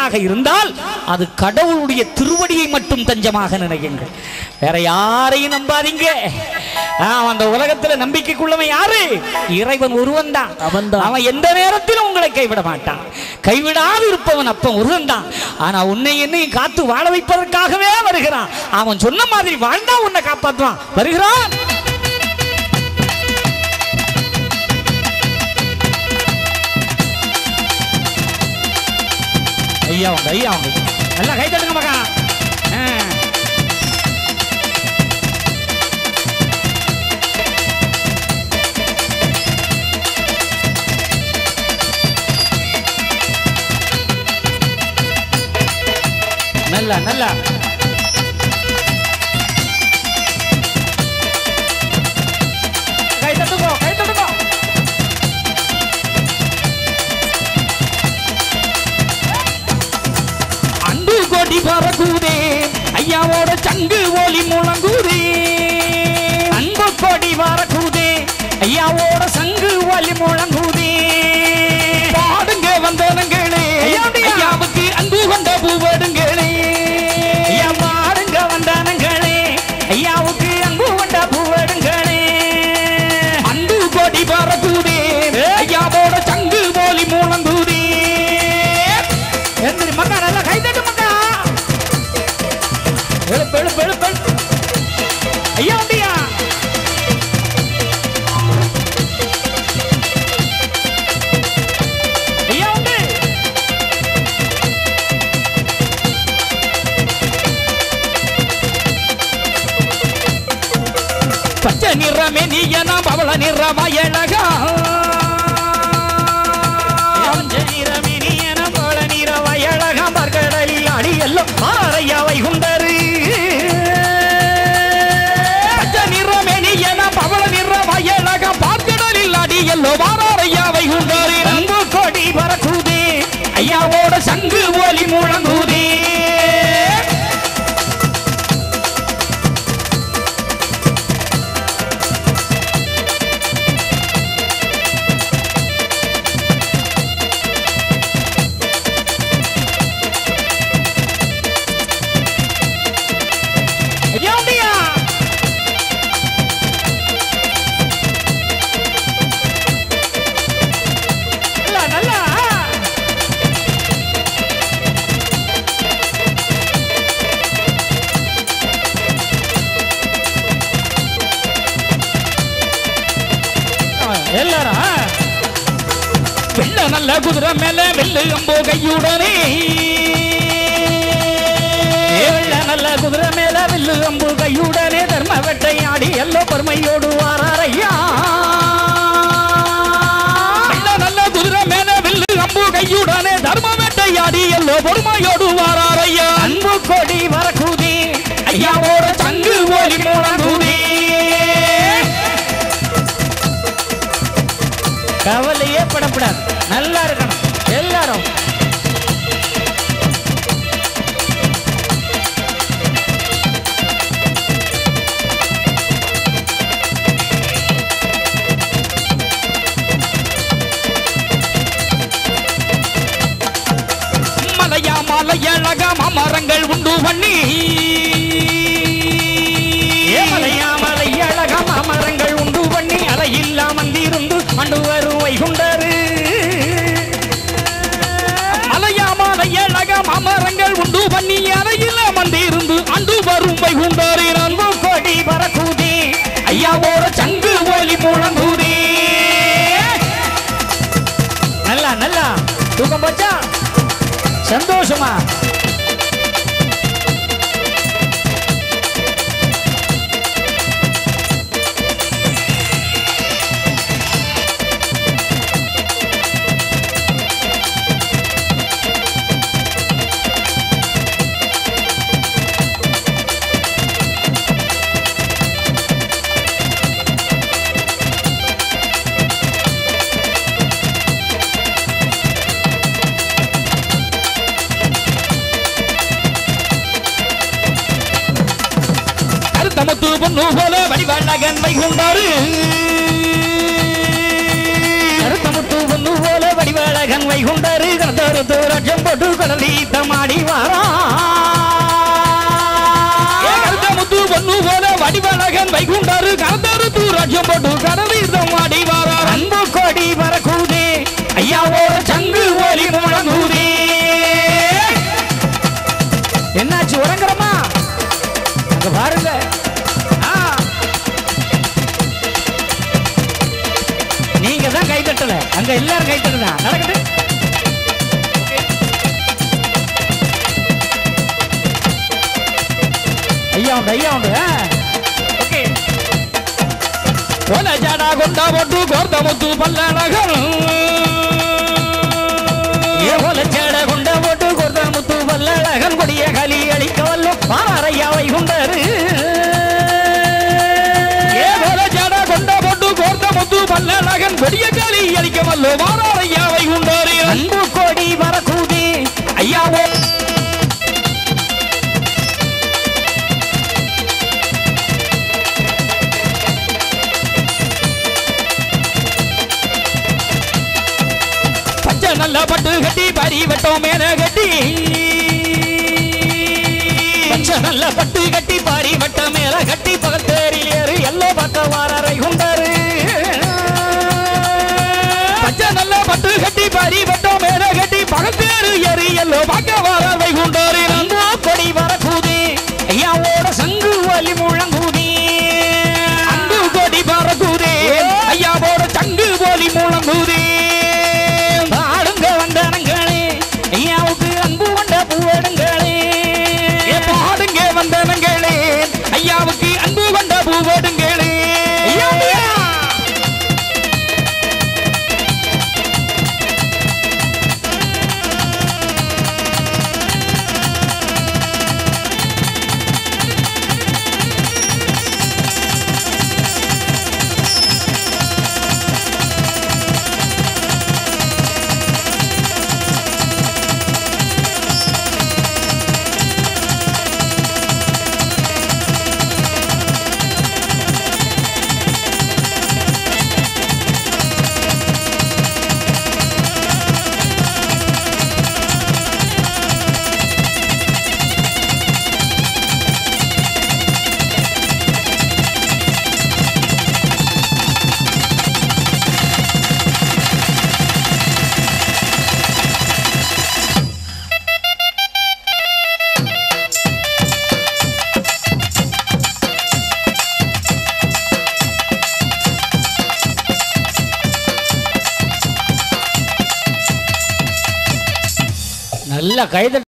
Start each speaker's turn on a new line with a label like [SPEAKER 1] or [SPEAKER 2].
[SPEAKER 1] தருவதாக இருந்தால் அது கடவுளுடைய திருவடியை மட்டும் தஞ்சமாக நினைக்குங்கள் வேற யாரையும் நம்பாதீங்க ஆம், அந்த உலகத்துல நம்பிக்கைக்குள்ளவன் யாரு இறைவன் ஒருவன் தான்
[SPEAKER 2] அவன்தான்.
[SPEAKER 1] அவன் எந்த நேரத்திலும் உங்களை கைவிட மாட்டான் கைவிடாது இருப்பவன் அப்பன் ஒருவன் தான் ஆனா உன்னை என்னையும் காத்து வாழ வைப்பதற்காகவே வருகிறான் அவன் சொன்ன மாதிரி வாழ்ந்தா உன்னை காப்பாற்றுவான் வருகிறான் ஐயா உங்க ஐயா உங்க நல்லா கை தட்டுங்க மகா ஆ. நல்லா நல்லா கை தட்டுங்கோ கை தட்டுங்கோ அன்பு கொடி பறக்குதே ஐயாவோட சங்கு ஒலி முழங்குதே அன்பு கொடி பறக்குதே ஐயாவோட சங்கு ஒலி முழங்குதே பாடுங்க வந்தனங்களே ஐயாவுக்கு அன்பு கொண்ட பூவடுங்களே ஐயா பாடுங்க வந்தனங்களே ஐயாவுக்கு அன்பு கொண்ட பூவடுங்களே அன்பு கொடி பறக்குதே ஐயாவோட சங்கு ஒலி முழங்குதே எந்திரி மக்கா நல்லா கை தட்டு மக்கா எழுப்பு எழுப்பு எழுப்பு எழுப்பு. ஐயா அப்படியா ஐயா உண்டு பச்சை நிறமே நீ என பவள நிற வயலகா பச்சை நிறமே நீ என பவள நிற வயலகா மர்கடலில் அடி எல்லாம் ஆரையாவை குண்டரு பச்சை நிறமே நீ என பவள நிற வயலகா பார்க்கடலில் அடி எல்லோ வாராரையாவை குண்டரு அன்பு கொடி பறக்குதே ஐயாவோட சங்கு ஒலி முழங்குதே ஐயா அப்படியா நல்லா நல்லா எல்லாரும் ஆ. வெள்ள நல்ல குதிரை மேல வெள்ளு அம்போ கையுடனே வெள்ள நல்ல குதிரை மேல வெள்ளு அம்பு கையுடனே தர்ம வெட்டையாடி எல்லோ பெருமையோடு வாராரையா வெள்ள நல்ல குதிரை மேல வெள்ளு அம்பு கையுடனே தர்ம வெட்டையாடி எல்லோ பொறுமையோடு வாராரையா அன்பு கொடி வரக்கூதி ஐயாவோட சங்கு ஒலி முழங்குதி கவலையே படப்படாது நல்லா இருக்கணும் எல்லாரும் மலையா மலையழகா மரங்கள் உண்டு பண்ணி மலையா மலையழகா மரங்கள் உண்டு பண்ணி அலையில்லா மந்திருந்து அண்டு வரும் வைகுண்டரு மலையா மலையழகா மரங்கள் உண்டு பண்ணி அலையில்லா மந்திருந்து அண்டு வரும் வைகுண்டரு அன்பு கொடி பறக்குதே ஐயாவோட சங்கு ஒலி முழங்குதே நல்லா நல்லா தூக்கம் போச்சா சந்தோஷமா கருத்தமுத்து பொண்ணு போல வடிவழகன் வைகுண்டாரு கருத்தமுத்து பொண்ணு போல வடிவழகன் வைகுண்டாரு கடத்தரு தூரட்சம் போட்டு கடலி கோலம் போட்டு கடதீர்த்தம் ஆடி வாரார்
[SPEAKER 2] அன்பு கொடி வரக்கூதே ஐயாவோட சங்கு ஒலி முழங்குதே என்னாச்சு உறங்குறமா அங்க பாருங்க ஆ. நீங்க தான் கை தட்டல அங்க எல்லாரும் கை தட்டுதான் நடக்குது ஐயா உண்டு ஐயா உண்டு ஆ. ஓகே
[SPEAKER 1] கொல ஜடா கொண்டா போட்டு கோர்த்த முத்து பல்லழகன்
[SPEAKER 2] ஏகோல சேட கொண்ட போட்டு கொடுத்த முத்து வல்லழகன் கொடிய கலி அளிக்க வல்லும் மாரையாவை கொண்டாரு
[SPEAKER 1] ஏ கொல ஜடா கொண்டா போட்டு கோர்த்த முத்து பல்லழகன் கொடிய காலி அளிக்க வல்லோ மாறாரையாவை உண்டாரு
[SPEAKER 2] அன்பு கொடி வரக்கூதி ஐயாவோ
[SPEAKER 1] பச்சை நல்ல பட்டு கட்டி பரி வட்டம் மேல கட்டி
[SPEAKER 2] பச்சை நல்ல பட்டு கட்டி பாரி வட்ட மேல கட்டி பகத்தேரில் ஏறு எல்லோ பக்க வாரரை கொண்டாரு
[SPEAKER 1] பச்சை நல்ல பட்டு கட்டி பரி வட்டம் மேல கட்டி பகத்தேறு எரி எல்லோ பார்க்க வரவை உண்டாரு
[SPEAKER 2] அன்பு கொடி வரக்கூதி ஐயாவோட சங்கு வலி முழங்குதி
[SPEAKER 1] அன்பு கொடி பறக்குதே ஐயாவோட சங்கு போலி முழங்குதே
[SPEAKER 2] பாடுங்க வந்தனங்களே ஐயாவுக்கு அன்பு கொண்ட பூவெடுங்களே
[SPEAKER 1] ஏ பாடுங்க வந்தனங்களே ஐயாவுக்கு அன்பு கொண்ட பூவடுங்களே
[SPEAKER 2] ஐயா, ஐயா. நல்ல கைத